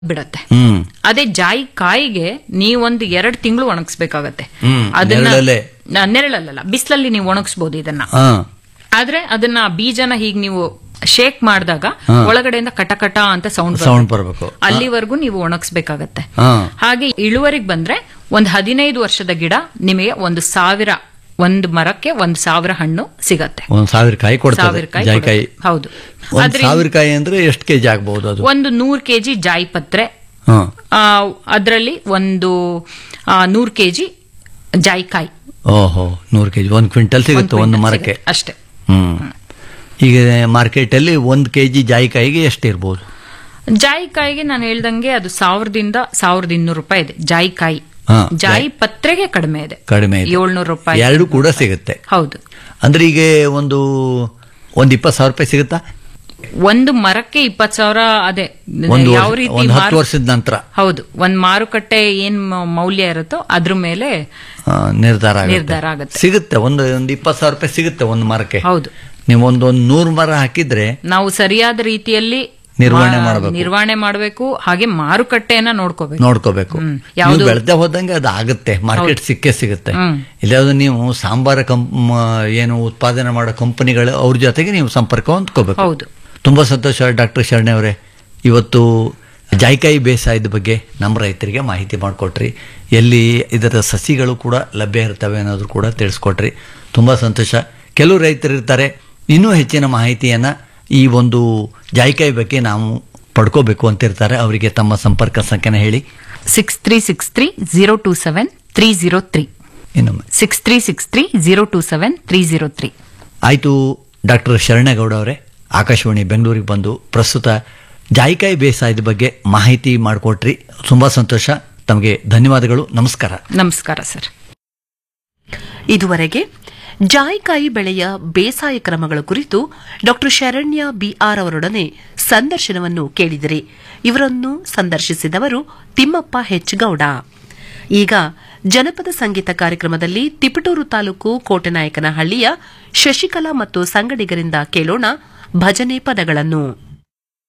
ಬಿಡತ್ತೆ ಹ್ಮ್ ಅದೇ ಜಾಯಿ ಕಾಯಿಗೆ ನೀವೊಂದು ಎರಡು ತಿಂಗಳು ಒಣಗಿಸ್ಬೇಕಾಗತ್ತೆ ಹ್ಮ್, ಅದನ್ನ ನೆರಳಲ್ಲೇ? ನ- ನೆರಳಲ್ಲ ಬಿಸಿಲಲ್ಲಿ ನೀವು ಒಣಗಿಸ್ಬೋದು ಇದನ್ನ ಹಾ ಆದ್ರೆ ಅದನ್ನ ಬೀಜನ ಹೀಗ್ ನೀವು ಶೇಕ್ ಮಾಡಿದಾಗ ಒಳಗಡೆಯಿಂದ ಕಟಕಟ ಅಂತ ಸೌಂಡ್ ಸೌಂಡ್ ಬರಬೇಕು ಅಲ್ಲಿವರೆಗೂ ನೀವು ಒಣಗಿಸ್ಬೇಕಾಗತ್ತೆ ಹಾ ಹಾಗೆ ಇಳುವರಿಗೆ ಬಂದ್ರೆ ಒಂದ್ ಹದಿನೈದು ವರ್ಷದ ಗಿಡ ನಿಮಗೆ ಒಂದು ಸಾವಿರ ಒಂದು ಮರಕ್ಕೆ ಒಂದ್ ಸಾವಿರ ಹಣ್ಣು ಸಿಗತ್ತೆ ಒಂದ್ ಸಾವಿರ ಕಾಯಿ ಕೊಡ್ತದೆ ಸಾವಿರ ಕಾಯಿ ಜಾಯಿಕಾಯಿ ಕೊಡುತ್ತೆ. ಹೌದು ಒಂದ್ ಅದ್ರಿಂದ ಸಾವಿರ ಕಾಯಿ ಅಂದ್ರೆ ಎಷ್ಟು ಕೆಜಿ ಆಗ್ಬಹುದು ಅದು ಒಂದು ನೂರ್ ಕೆಜಿ ಜಾಯಿ ಪತ್ರೆ ಹಾ ಅದರಲ್ಲಿ ಒಂದು ನೂರು ಕೆಜಿ ಜಾಯಿಕಾಯಿ ಓಹೋ ನೂರು ಕೆಜಿ ಒಂದ್ ಕ್ವಿಂಟಲ್ ಸಿಗುತ್ತೆ ಒಂದು ಕ್ವಿಂಟಲ್ ಮರಕ್ಕೆ ಸಿಗುತ್ತೆ. ಅಷ್ಟೇ ಹ್ಮ್ ಈಗ ಮಾರ್ಕೆಟ್ ಅಲ್ಲಿ ಒಂದ್ ಕೆಜಿ ಜಾಯಿಕಾಯಿಗೆ ಎಷ್ಟು ಇರ್ಬೋದು ಜಾಯಿಕಾಯಿಗೆ ನಾನು ಹೇಳ್ದಂಗೆ ಅದು ಸಾವಿರದಿಂದ ಸಾವಿರದ ಇನ್ನೂರು ರೂಪಾಯಿ ಇದೆ ಜಾಯಿಕಾಯಿ ಹಾ, ಜಾಯಿ ಪತ್ರೆಗೆ ಕಡಿಮೆ ಇದೆ ಕಡಿಮೆ ಇದೆ. ಏಳ್ನೂರು ರೂಪಾಯಿ ಎರಡು ಕೂಡ ಸಿಗುತ್ತೆ ಹೌದು ಅಂದ್ರೆ ಈಗ ಒಂದು ಒಂದ್ ಇಪ್ಪತ್ತು ಸಾವಿರ ರೂಪಾಯಿ ಸಿಗುತ್ತಾ ಒಂದು ಮರಕ್ಕೆ ಇಪ್ಪತ್ ಸಾವಿರ ಅದೇ ಒಂದು ಯಾವ ವರ್ಷ- ರೀತಿ ಒಂದು ಹತ್ತು ಮಾರು- ವರ್ಷದ ನಂತರ ಹೌದು ಒಂದ್ ಮಾರುಕಟ್ಟೆ ಏನ್ ಮ- ಮೌಲ್ಯ ಇರುತ್ತೋ ಅದ್ರ ಮೇಲೆ ಆ, ನಿರ್ಧಾರ ಆಗುತ್ತೆ. ನಿರ್ಧಾರ ಆಗುತ್ತೆ. ಸಿಗುತ್ತೆ ಒಂದು ಒಂದು ಇಪ್ಪತ್ತು ಸಾವಿರ ರೂಪಾಯಿ ಸಿಗುತ್ತೆ ಒಂದು ಮರಕ್ಕೆ ಹೌದು ನೀವು ಒಂದು ಒಂದು ನೂರು ಮರ ಹಾಕಿದ್ರೆ ನಾವು ಸರಿಯಾದ ರೀತಿಯಲ್ಲಿ ನಿರ್ವಹಣೆ ಮಾ- ಮಾಡ್ಬೇಕು. ನಿರ್ವಹಣೆ ಮಾಡಬೇಕು ಹಾಗೆ ಮಾರುಕಟ್ಟೆಯನ್ನ ನೋಡ್ಕೋಬೇಕು ನೋಡ್ಕೋಬೇಕು ಹ್ಮ್. ನೀವು ಯಾವ್ದು- ಬೆಳೆದ ಹೋದಂಗೆ ಅದು ಆಗುತ್ತೆ ಮಾರ್ಕೆಟ್ ಸಿಕ್ಕೇ ಸಿಗುತ್ತೆ ಹ್ಮ್. ಇಲ್ಲಾದ್ರೆ ನೀವು ಸಾಂಬಾರ ಕಂಪ್ ಮ- ಏನು ಉತ್ಪಾದನೆ ಮಾಡೋ ಕಂಪನಿಗಳು ಅವ್ರ ಜೊತೆಗೆ ನೀವು ಸಂಪರ್ಕ ಹೊಂದ್ಕೋಬೇಕು ಹೌದು ತುಂಬಾ ಸಂತೋಷ ಡಾಕ್ಟರ್ ಶರಣೆ ಅವರೇ ಇವತ್ತು ಜಾಯಿಕಾಯಿ ಬೇಸಾಯದ ಬಗ್ಗೆ ನಮ್ಮ ರೈತರಿಗೆ ಮಾಹಿತಿ ಮಾಡಿಕೊಟ್ರಿ ಎಲ್ಲಿ ಇದರ ಸಸಿಗಳು ಕೂಡ ಲಭ್ಯ ಇರ್ತವೆ ಅನ್ನೋದು ಕೂಡ ತಿಳಿಸ್ಕೊಟ್ರಿ ತುಂಬಾ ಸಂತೋಷ ಕೆಲವು ರೈತರು ಇರ್ತಾರೆ ಇನ್ನೂ ಹೆಚ್ಚಿನ ಮಾಹಿತಿಯನ್ನ ಈ ಒಂದು ಜಾಯಿಕಾಯಿ ಬಗ್ಗೆ ನಾವು ಪಡ್ಕೋಬೇಕು ಅಂತಿರ್ತಾರೆ ಅವರಿಗೆ ತಮ್ಮ ಸಂಪರ್ಕ ಸಂಖ್ಯೆನ ಹೇಳಿ six three six three zero two seven three zero three ಇನ್ನೊಮ್ಮೆ six three six three zero two seven three zero three ಆಯಿತು ಡಾಕ್ಟರ್ ಶರಣೇಗೌಡ ಅವರೇ ಆಕಾಶವಾಣಿ ಬೆಂಗಳೂರಿಗೆ ಬಂದು ಪ್ರಸ್ತುತ ಜಾಯಿಕಾಯಿ ಬೇಸಾಯದ ಬಗ್ಗೆ ಮಾಹಿತಿ ಮಾಡಿಕೊಟ್ರಿ ತುಂಬಾ ಸಂತೋಷ ತಮಗೆ ಧನ್ಯವಾದಗಳು ನಮಸ್ಕಾರ ನಮಸ್ಕಾರ ಸರ್ ಇದುವರೆಗೆ ಜಾಯಿಕಾಯಿ ಬೆಳೆಯ ಬೇಸಾಯ ಕ್ರಮಗಳ ಕುರಿತು ಡಾಕ್ಟರ್ ಶರಣ್ಯ ಬಿಆರ್ ಅವರೊಡನೆ ಸಂದರ್ಶನವನ್ನು ಕೇಳಿದಿರಿ ಇವರನ್ನು ಸಂದರ್ಶಿಸಿದವರು ತಿಮ್ಮಪ್ಪ ಹೆಚ್ ಗೌಡ ಈಗ ಜನಪದ ಸಂಗೀತ ಕಾರ್ಯಕ್ರಮದಲ್ಲಿ ತಿಪಟೂರು ತಾಲೂಕು ಕೋಟೆನಾಯಕನಹಳ್ಳಿಯ ಶಶಿಕಲಾ ಮತ್ತು ಸಂಗಡಿಗರಿಂದ ಕೇಳೋಣ ಭಜನೆ ಪದಗಳನ್ನು